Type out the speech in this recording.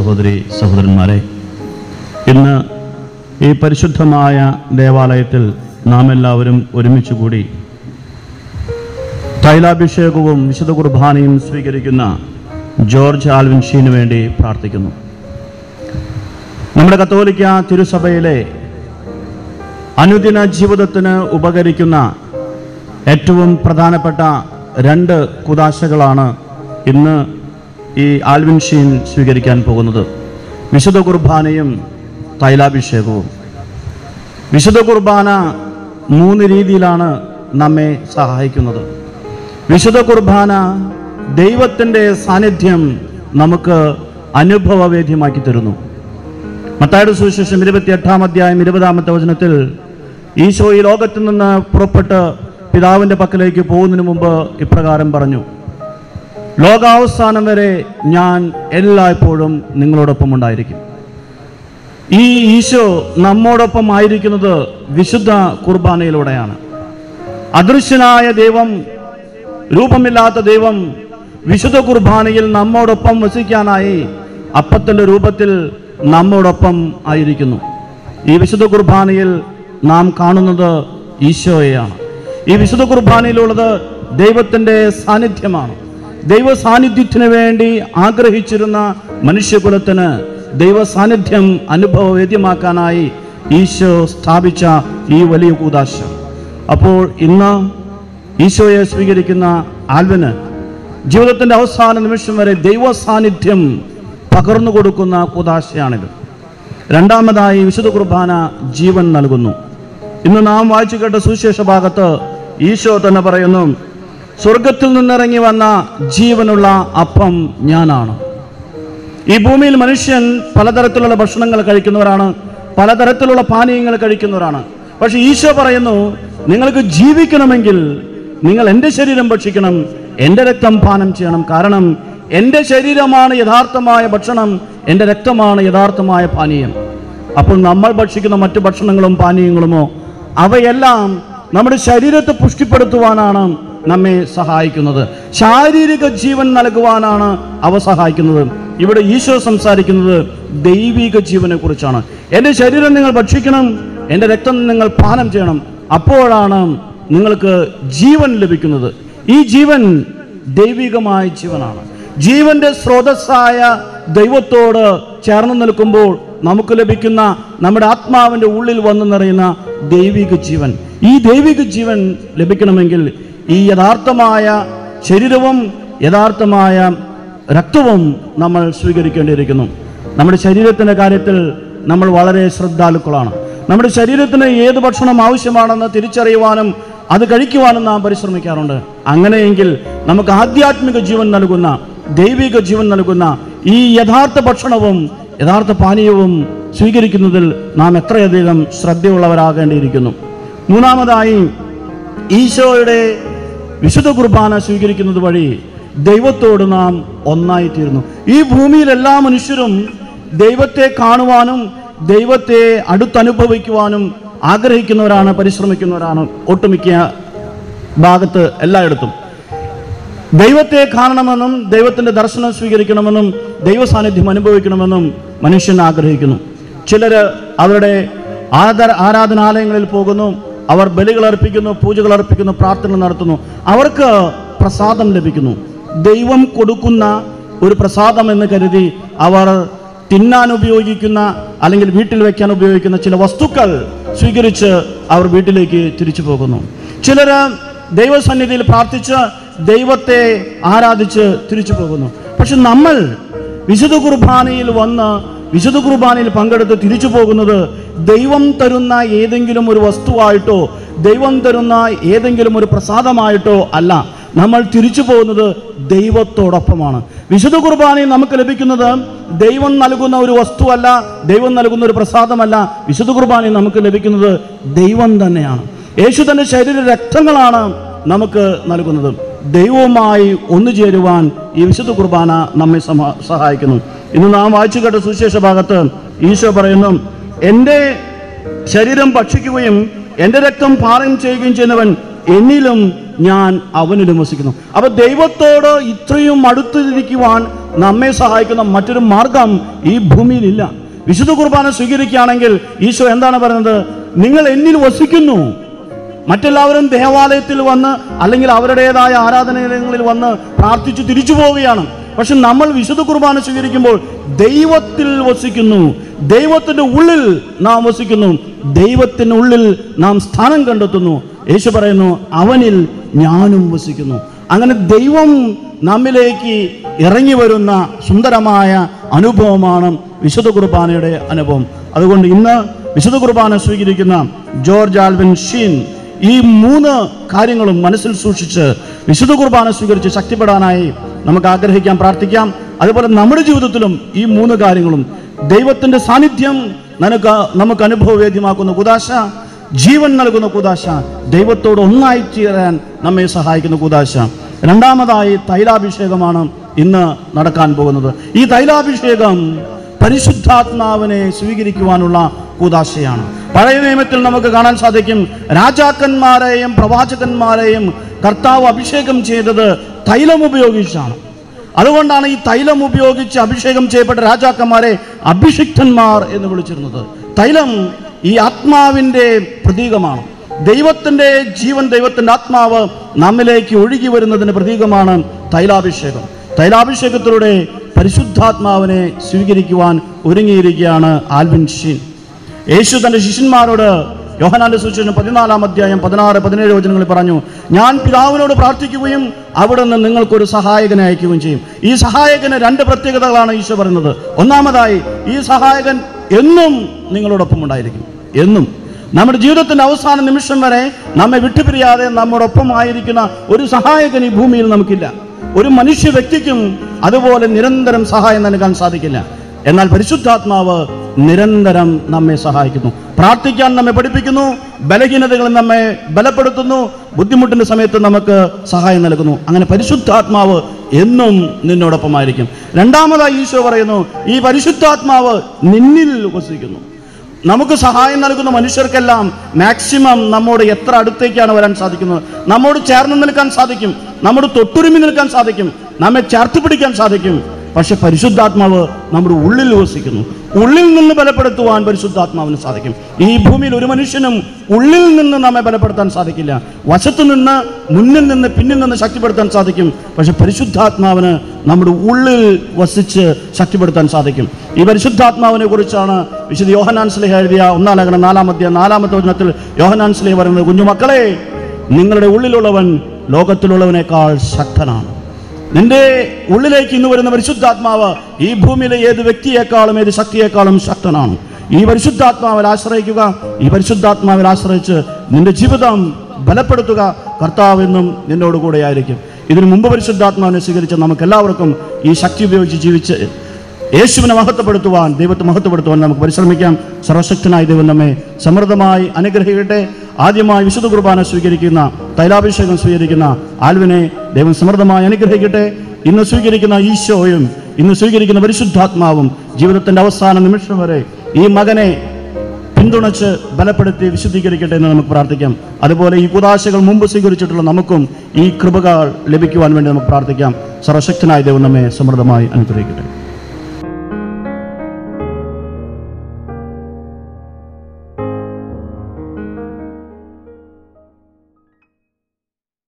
സഹോദരി സഹോദരന്മാരെ ഇന്ന് ഈ പരിശുദ്ധമായ ദേവാലയത്തിൽ നാം എല്ലാവരും ഒരുമിച്ച് കൂടി തൈലാഭിഷേകവും വിശുദ്ധ കുർബാനയും സ്വീകരിക്കുന്ന ജോർജ് ആൽവിൻഷീന് വേണ്ടി പ്രാർത്ഥിക്കുന്നു നമ്മുടെ കത്തോലിക്ക തിരുസഭയിലെ അനുദിന ജീവിതത്തിന് ഉപകരിക്കുന്ന ഏറ്റവും പ്രധാനപ്പെട്ട രണ്ട് കുതാശകളാണ് ഇന്ന് ഈ ആൽവിൻഷീൻ സ്വീകരിക്കാൻ പോകുന്നത് വിശുദ്ധ കുർബാനയും തൈലാഭിഷേകവും വിശുദ്ധ കുർബാന മൂന്ന് രീതിയിലാണ് നമ്മെ സഹായിക്കുന്നത് വിശുദ്ധ കുർബാന ദൈവത്തിൻ്റെ സാന്നിധ്യം നമുക്ക് അനുഭവവേദ്യമാക്കി തരുന്നു മത്തായുടെ സുവിശേഷം ഇരുപത്തി എട്ടാം അധ്യായം ഇരുപതാമത്തെ വചനത്തിൽ ഈശോ ഈ ലോകത്തിൽ നിന്ന് പുറപ്പെട്ട് പിതാവിൻ്റെ പക്കലേക്ക് പോകുന്നതിന് മുമ്പ് ഇപ്രകാരം പറഞ്ഞു ലോകാവസാനം വരെ ഞാൻ എല്ലായ്പ്പോഴും നിങ്ങളോടൊപ്പം ഉണ്ടായിരിക്കും ഈ ഈശോ നമ്മോടൊപ്പം ആയിരിക്കുന്നത് വിശുദ്ധ കുർബാനയിലൂടെയാണ് അദൃശ്യനായ ദൈവം രൂപമില്ലാത്ത ദൈവം വിശുദ്ധ കുർബാനയിൽ നമ്മോടൊപ്പം വസിക്കാനായി അപ്പത്തിൻ്റെ രൂപത്തിൽ നമ്മോടൊപ്പം ആയിരിക്കുന്നു ഈ വിശുദ്ധ കുർബാനയിൽ നാം കാണുന്നത് ഈശോയെയാണ് ഈ വിശുദ്ധ കുർബാനയിലുള്ളത് ദൈവത്തിൻ്റെ സാന്നിധ്യമാണ് ദൈവ സാന്നിധ്യത്തിന് വേണ്ടി ആഗ്രഹിച്ചിരുന്ന മനുഷ്യകുലത്തിന് ദൈവ സാന്നിധ്യം അനുഭവവേദ്യമാക്കാനായി ഈശോ സ്ഥാപിച്ച ഈ വലിയ കൂതാശ അപ്പോൾ ഇന്ന് ഈശോയെ സ്വീകരിക്കുന്ന ആൽവിന് ജീവിതത്തിൻ്റെ അവസാന നിമിഷം വരെ ദൈവ സാന്നിധ്യം പകർന്നു കൊടുക്കുന്ന കൂതാശയാണിത് രണ്ടാമതായി വിശുദ്ധ കുർബാന ജീവൻ നൽകുന്നു ഇന്ന് നാം വായിച്ചു കേട്ട സുവിശേഷ ഭാഗത്ത് ഈശോ തന്നെ പറയുന്നു സ്വർഗത്തിൽ നിന്നിറങ്ങി വന്ന ജീവനുള്ള അപ്പം ഞാനാണ് ഈ ഭൂമിയിൽ മനുഷ്യൻ പലതരത്തിലുള്ള ഭക്ഷണങ്ങൾ കഴിക്കുന്നവരാണ് പലതരത്തിലുള്ള പാനീയങ്ങൾ കഴിക്കുന്നവരാണ് പക്ഷെ ഈശോ പറയുന്നു നിങ്ങൾക്ക് ജീവിക്കണമെങ്കിൽ നിങ്ങൾ എൻ്റെ ശരീരം ഭക്ഷിക്കണം എൻ്റെ രക്തം പാനം ചെയ്യണം കാരണം എൻ്റെ ശരീരമാണ് യഥാർത്ഥമായ ഭക്ഷണം എൻ്റെ രക്തമാണ് യഥാർത്ഥമായ പാനീയം അപ്പോൾ നമ്മൾ ഭക്ഷിക്കുന്ന മറ്റു ഭക്ഷണങ്ങളും പാനീയങ്ങളുമോ അവയെല്ലാം നമ്മുടെ ശരീരത്തെ പുഷ്ടിപ്പെടുത്തുവാനാണ് നമ്മെ സഹായിക്കുന്നത് ശാരീരിക ജീവൻ നൽകുവാനാണ് അവ സഹായിക്കുന്നത് ഇവിടെ ഈശോ സംസാരിക്കുന്നത് ദൈവിക ജീവനെ കുറിച്ചാണ് എൻ്റെ ശരീരം നിങ്ങൾ ഭക്ഷിക്കണം എൻ്റെ രക്തം നിങ്ങൾ പാനം ചെയ്യണം അപ്പോഴാണ് നിങ്ങൾക്ക് ജീവൻ ലഭിക്കുന്നത് ഈ ജീവൻ ദൈവികമായ ജീവനാണ് ജീവന്റെ സ്രോതസ്സായ ദൈവത്തോട് ചേർന്ന് നിൽക്കുമ്പോൾ നമുക്ക് ലഭിക്കുന്ന നമ്മുടെ ആത്മാവിൻ്റെ ഉള്ളിൽ വന്നു നിറയുന്ന ദൈവിക ജീവൻ ഈ ദൈവിക ജീവൻ ലഭിക്കണമെങ്കിൽ ഈ യഥാർത്ഥമായ ശരീരവും യഥാർത്ഥമായ രക്തവും നമ്മൾ സ്വീകരിക്കേണ്ടിയിരിക്കുന്നു നമ്മുടെ ശരീരത്തിൻ്റെ കാര്യത്തിൽ നമ്മൾ വളരെ ശ്രദ്ധാലുക്കളാണ് നമ്മുടെ ശരീരത്തിന് ഏത് ഭക്ഷണം ആവശ്യമാണെന്ന് തിരിച്ചറിയുവാനും അത് കഴിക്കുവാനും നാം പരിശ്രമിക്കാറുണ്ട് അങ്ങനെയെങ്കിൽ നമുക്ക് ആധ്യാത്മിക ജീവൻ നൽകുന്ന ദൈവിക ജീവൻ നൽകുന്ന ഈ യഥാർത്ഥ ഭക്ഷണവും യഥാർത്ഥ പാനീയവും സ്വീകരിക്കുന്നതിൽ നാം എത്രയധികം ശ്രദ്ധയുള്ളവരാകേണ്ടിയിരിക്കുന്നു മൂന്നാമതായി ഈശോയുടെ വിശുദ്ധ കുർബാന സ്വീകരിക്കുന്നത് വഴി ദൈവത്തോട് നാം ഒന്നായിത്തീരുന്നു ഈ ഭൂമിയിൽ എല്ലാ മനുഷ്യരും ദൈവത്തെ കാണുവാനും ദൈവത്തെ അടുത്തനുഭവിക്കുവാനും ആഗ്രഹിക്കുന്നവരാണ് പരിശ്രമിക്കുന്നവരാണ് ഒട്ടുമിക്ക ഭാഗത്ത് എല്ലായിടത്തും ദൈവത്തെ കാണണമെന്നും ദൈവത്തിൻ്റെ ദർശനം സ്വീകരിക്കണമെന്നും ദൈവ സാന്നിധ്യം അനുഭവിക്കണമെന്നും മനുഷ്യൻ ആഗ്രഹിക്കുന്നു ചിലർ അവരുടെ ആദര ആരാധനാലയങ്ങളിൽ പോകുന്നു അവർ ബലികൾ അർപ്പിക്കുന്നു പൂജകൾ അർപ്പിക്കുന്നു പ്രാർത്ഥന നടത്തുന്നു അവർക്ക് പ്രസാദം ലഭിക്കുന്നു ദൈവം കൊടുക്കുന്ന ഒരു പ്രസാദം എന്ന് കരുതി അവർ തിന്നാൻ ഉപയോഗിക്കുന്ന അല്ലെങ്കിൽ വീട്ടിൽ വെക്കാൻ ഉപയോഗിക്കുന്ന ചില വസ്തുക്കൾ സ്വീകരിച്ച് അവർ വീട്ടിലേക്ക് തിരിച്ചു പോകുന്നു ചിലര് ദൈവസന്നിധിയിൽ പ്രാർത്ഥിച്ച് ദൈവത്തെ ആരാധിച്ച് തിരിച്ചു പോകുന്നു പക്ഷെ നമ്മൾ വിശുദ്ധ കുർബാനയിൽ വന്ന് വിശുദ്ധ കുർബാനയിൽ പങ്കെടുത്ത് തിരിച്ചു പോകുന്നത് ദൈവം തരുന്ന ഏതെങ്കിലും ഒരു വസ്തുവായിട്ടോ ദൈവം തരുന്ന ഏതെങ്കിലും ഒരു പ്രസാദമായിട്ടോ അല്ല നമ്മൾ തിരിച്ചു പോകുന്നത് ദൈവത്തോടൊപ്പമാണ് വിശുദ്ധ കുർബാനയിൽ നമുക്ക് ലഭിക്കുന്നത് ദൈവം നൽകുന്ന ഒരു വസ്തുവല്ല ദൈവം നൽകുന്ന ഒരു പ്രസാദമല്ല വിശുദ്ധ കുർബാനയിൽ നമുക്ക് ലഭിക്കുന്നത് ദൈവം തന്നെയാണ് യേശു തന്റെ ശരീര രക്തങ്ങളാണ് നമുക്ക് നൽകുന്നത് ദൈവവുമായി ഒന്നു ചേരുവാൻ ഈ വിശുദ്ധ കുർബാന നമ്മെ സമ- സഹായിക്കുന്നു ഇന്ന് നാം വായിച്ചു കേട്ട സുവിശേഷ ഭാഗത്ത് ഈശോ പറയുന്നു എൻ്റെ ശരീരം ഭക്ഷിക്കുകയും എൻ്റെ രക്തം പാനം ചെയ്യുകയും ചെയ്യുന്നവൻ എന്നിലും ഞാൻ അവനിലും വസിക്കുന്നു അപ്പൊ ദൈവത്തോട് ഇത്രയും അടുത്തിരിക്കുവാൻ നമ്മെ സഹായിക്കുന്ന മറ്റൊരു മാർഗം ഈ ഭൂമിയിലില്ല വിശുദ്ധ കുർബാന സ്വീകരിക്കുകയാണെങ്കിൽ ഈശോ എന്താണ് പറയുന്നത് നിങ്ങൾ എന്നിൽ വസിക്കുന്നു മറ്റെല്ലാവരും ദേവാലയത്തിൽ വന്ന് അല്ലെങ്കിൽ അവരുടേതായ ആരാധനാലയങ്ങളിൽ വന്ന് പ്രാർത്ഥിച്ച് തിരിച്ചു പോവുകയാണ് പക്ഷെ നമ്മൾ വിശുദ്ധ കുർബാന സ്വീകരിക്കുമ്പോൾ ദൈവത്തിൽ വസിക്കുന്നു ദൈവത്തിന്റെ ഉള്ളിൽ നാം വസിക്കുന്നു ദൈവത്തിന് ഉള്ളിൽ നാം സ്ഥാനം കണ്ടെത്തുന്നു യേശു പറയുന്നു അവനിൽ ഞാനും വസിക്കുന്നു അങ്ങനെ ദൈവം നമ്മിലേക്ക് ഇറങ്ങി വരുന്ന സുന്ദരമായ അനുഭവമാണ് വിശുദ്ധ കുർബാനയുടെ അനുഭവം അതുകൊണ്ട് ഇന്ന് വിശുദ്ധ കുർബാന സ്വീകരിക്കുന്ന ജോർജ് ആൽവിൻ ഷീൻ ഈ മൂന്ന് കാര്യങ്ങളും മനസ്സിൽ സൂക്ഷിച്ച് വിശുദ്ധ കുർബാന സ്വീകരിച്ച് ശക്തിപ്പെടാനായി നമുക്ക് ആഗ്രഹിക്കാം പ്രാർത്ഥിക്കാം അതുപോലെ നമ്മുടെ ജീവിതത്തിലും ഈ മൂന്ന് കാര്യങ്ങളും ദൈവത്തിന്റെ സാന്നിധ്യം നമുക്ക് നമുക്ക് അനുഭവവേദ്യമാക്കുന്ന കുദാശ ജീവൻ നൽകുന്ന കുദാശ ദൈവത്തോട് ഒന്നായി ചേരാൻ നമ്മെ സഹായിക്കുന്ന കുദാശ രണ്ടാമതായി തൈലാഭിഷേകമാണ് ഇന്ന് നടക്കാൻ പോകുന്നത് ഈ തൈലാഭിഷേകം പരിശുദ്ധാത്മാവിനെ സ്വീകരിക്കുവാനുള്ള കൂതാശയാണ് പഴയ നിയമത്തിൽ നമുക്ക് കാണാൻ സാധിക്കും രാജാക്കന്മാരെയും പ്രവാചകന്മാരെയും കർത്താവ് അഭിഷേകം ചെയ്തത് തൈലം ഉപയോഗിച്ചാണ് അതുകൊണ്ടാണ് ഈ തൈലം ഉപയോഗിച്ച് അഭിഷേകം ചെയ്യപ്പെട്ട രാജാക്കന്മാരെ അഭിഷിക്തന്മാർ എന്ന് വിളിച്ചിരുന്നത് തൈലം ഈ ആത്മാവിൻ്റെ പ്രതീകമാണ് ദൈവത്തിൻ്റെ ജീവൻ ദൈവത്തിൻ്റെ ആത്മാവ് നമ്മിലേക്ക് ഒഴുകി വരുന്നതിന് പ്രതീകമാണ് തൈലാഭിഷേകം തൈലാഭിഷേകത്തിലൂടെ പരിശുദ്ധാത്മാവിനെ സ്വീകരിക്കുവാൻ ഒരുങ്ങിയിരിക്കുകയാണ് ആൽവിൻ ഷീൻ യേശു തൻ്റെ ശിഷ്യന്മാരോട് യോഹനാന്റെ സുവിശേഷം പതിനാലാം അധ്യായം പതിനാറ് പതിനേഴ് വചനങ്ങളിൽ പറഞ്ഞു ഞാൻ പിതാവിനോട് പ്രാർത്ഥിക്കുകയും അവിടെ നിന്ന് നിങ്ങൾക്കൊരു സഹായകനെ അയക്കുകയും ചെയ്യും ഈ സഹായകന് രണ്ട് പ്രത്യേകതകളാണ് ഈശോ പറയുന്നത് ഒന്നാമതായി ഈ സഹായകൻ എന്നും നിങ്ങളോടൊപ്പം ഉണ്ടായിരിക്കും എന്നും നമ്മുടെ ജീവിതത്തിന്റെ അവസാന നിമിഷം വരെ നമ്മെ വിട്ടുപിരിയാതെ നമ്മോടൊപ്പം ആയിരിക്കുന്ന ഒരു സഹായകൻ ഈ ഭൂമിയിൽ നമുക്കില്ല ഒരു മനുഷ്യ വ്യക്തിക്കും അതുപോലെ നിരന്തരം സഹായം നൽകാൻ സാധിക്കില്ല എന്നാൽ പരിശുദ്ധാത്മാവ് നിരന്തരം നമ്മെ സഹായിക്കുന്നു പ്രാർത്ഥിക്കാൻ നമ്മെ പഠിപ്പിക്കുന്നു ബലഹീനതകൾ നമ്മെ ബലപ്പെടുത്തുന്നു ബുദ്ധിമുട്ടിന്റെ സമയത്ത് നമുക്ക് സഹായം നൽകുന്നു അങ്ങനെ പരിശുദ്ധാത്മാവ് എന്നും നിന്നോടൊപ്പമായിരിക്കും രണ്ടാമതായി ഈശോ പറയുന്നു ഈ പരിശുദ്ധാത്മാവ് നിന്നിൽ വസിക്കുന്നു നമുക്ക് സഹായം നൽകുന്ന മനുഷ്യർക്കെല്ലാം മാക്സിമം നമ്മോട് എത്ര അടുത്തേക്കാണ് വരാൻ സാധിക്കുന്നത് നമ്മോട് ചേർന്ന് നിൽക്കാൻ സാധിക്കും നമ്മോട് തൊട്ടുരുമി നിൽക്കാൻ സാധിക്കും നമ്മെ ചേർത്ത് പിടിക്കാൻ സാധിക്കും പക്ഷെ പരിശുദ്ധാത്മാവ് നമ്മുടെ ഉള്ളിൽ വസിക്കുന്നു ഉള്ളിൽ നിന്ന് ബലപ്പെടുത്തുവാൻ പരിശുദ്ധാത്മാവിന് സാധിക്കും ഈ ഭൂമിയിൽ ഒരു മനുഷ്യനും ഉള്ളിൽ നിന്ന് നമ്മെ ബലപ്പെടുത്താൻ സാധിക്കില്ല വശത്തു നിന്ന് മുന്നിൽ നിന്ന് പിന്നിൽ നിന്ന് ശക്തിപ്പെടുത്താൻ സാധിക്കും പക്ഷെ പരിശുദ്ധാത്മാവിന് നമ്മുടെ ഉള്ളിൽ വസിച്ച് ശക്തിപ്പെടുത്താൻ സാധിക്കും ഈ പരിശുദ്ധാത്മാവിനെ കുറിച്ചാണ് വിശുദ്ധ യോഹനാൻ സ്ലേഹ എഴുതിയ ഒന്നാം ലേഖനം നാലാമത്തെ നാലാമത്തെ വചനത്തിൽ യോഹനാൻ സ്ലേഹ പറയുന്നത് കുഞ്ഞുമക്കളെ നിങ്ങളുടെ ഉള്ളിലുള്ളവൻ ലോകത്തിലുള്ളവനേക്കാൾ ശക്തനാണ് നിന്റെ ഉള്ളിലേക്ക് ഇന്ന് വരുന്ന പരിശുദ്ധാത്മാവ് ഈ ഭൂമിയിലെ ഏത് വ്യക്തിയേക്കാളും ഏത് ശക്തിയേക്കാളും ശക്തനാണ് ഈ പരിശുദ്ധാത്മാവിൽ ആശ്രയിക്കുക ഈ പരിശുദ്ധാത്മാവിൽ ആശ്രയിച്ച് നിന്റെ ജീവിതം ബലപ്പെടുത്തുക കർത്താവ് എന്നും നിന്നോട് കൂടെ ആയിരിക്കും ഇതിനു മുമ്പ് പരിശുദ്ധാത്മാവിനെ സ്വീകരിച്ച നമുക്ക് എല്ലാവർക്കും ഈ ശക്തി ഉപയോഗിച്ച് ജീവിച്ച് യേശുവിനെ മഹത്വപ്പെടുത്തുവാൻ ദൈവത്തെ മഹത്വപ്പെടുത്തുവാൻ നമുക്ക് പരിശ്രമിക്കാം സർവശക്തനായ ദൈവം നമ്മെ സമൃദ്ധമായി അനുഗ്രഹിക്കട്ടെ ആദ്യമായി വിശുദ്ധ കുർബാന സ്വീകരിക്കുന്ന തൈലാഭിഷേകം സ്വീകരിക്കുന്ന ആൽവിനെ ദൈവം സമൃദ്ധമായി അനുഗ്രഹിക്കട്ടെ ഇന്ന് സ്വീകരിക്കുന്ന ഈശോയും ഇന്ന് സ്വീകരിക്കുന്ന പരിശുദ്ധാത്മാവും ജീവിതത്തിന്റെ അവസാന നിമിഷം വരെ ഈ മകനെ പിന്തുണച്ച് ബലപ്പെടുത്തി വിശുദ്ധീകരിക്കട്ടെ എന്ന് നമുക്ക് പ്രാർത്ഥിക്കാം അതുപോലെ ഈ കുതാശകൾ മുമ്പ് സ്വീകരിച്ചിട്ടുള്ള നമുക്കും ഈ കൃപകൾ ലഭിക്കുവാൻ വേണ്ടി നമുക്ക് പ്രാർത്ഥിക്കാം സർവശക്തനായ ദൈവം നമ്മെ സമൃദ്ധമായി അനുഗ്രഹിക്കട്ടെ